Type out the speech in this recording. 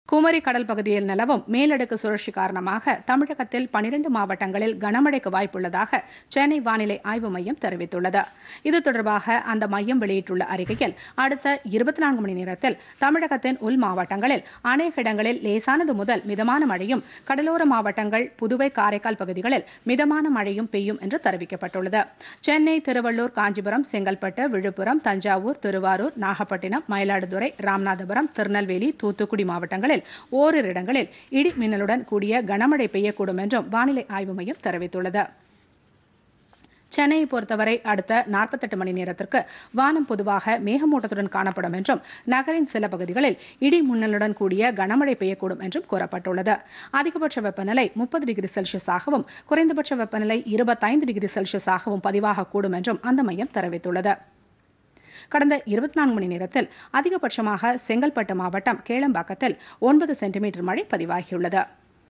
குமரி கடல் பகுதியில் நிலவும் மேலடுக்கு சுழற்சி காரணமாக தமிழகத்தில் பனிரண்டு மாவட்டங்களில் கனமழைக்கு வாய்ப்புள்ளதாக சென்னை வானிலை ஆய்வு மையம் தெரிவித்துள்ளது இது தொடர்பாக அந்த மையம் வெளியிட்டுள்ள அறிக்கையில் அடுத்த இருபத்தி நான்கு மணி நேரத்தில் தமிழகத்தின் உள் மாவட்டங்களில் அநேக இடங்களில் லேசானது முதல் மிதமான மழையும் கடலோர மாவட்டங்கள் புதுவை காரைக்கால் பகுதிகளில் மிதமான மழையும் பெய்யும் என்று தெரிவிக்கப்பட்டுள்ளது சென்னை திருவள்ளூர் காஞ்சிபுரம் செங்கல்பட்டு விழுப்புரம் தஞ்சாவூர் திருவாரூர் நாகப்பட்டினம் மயிலாடுதுறை ராமநாதபுரம் திருநெல்வேலி தூத்துக்குடி மாவட்டங்களில் ஓரிரு இடங்களில் இடி மின்னலுடன் கூடிய கனமழை பெய்யக்கூடும் என்றும் வானிலை ஆய்வு மையம் தெரிவித்துள்ளது சென்னையை பொறுத்தவரை அடுத்த நாற்பத்தெட்டு மணி நேரத்திற்கு வானம் பொதுவாக மேகமூட்டத்துடன் காணப்படும் என்றும் நகரின் சில பகுதிகளில் இடி முன்னலுடன் கூடிய கனமழை பெய்யக்கூடும் என்றும் கூறப்பட்டுள்ளது அதிகபட்ச வெப்பநிலை முப்பது டிகிரி செல்சியஸாகவும் குறைந்தபட்ச வெப்பநிலை இருபத்தைந்து டிகிரி செல்சியஸாகவும் பதிவாகக்கூடும் என்றும் அந்த மையம் தெரிவித்துள்ளது கடந்த இருபத்தி நான்கு மணி நேரத்தில் அதிகபட்சமாக செங்கல்பட்டு மாவட்டம் கேளம்பாக்கத்தில் ஒன்பது சென்டிமீட்டர் மழை பதிவாகியுள்ளது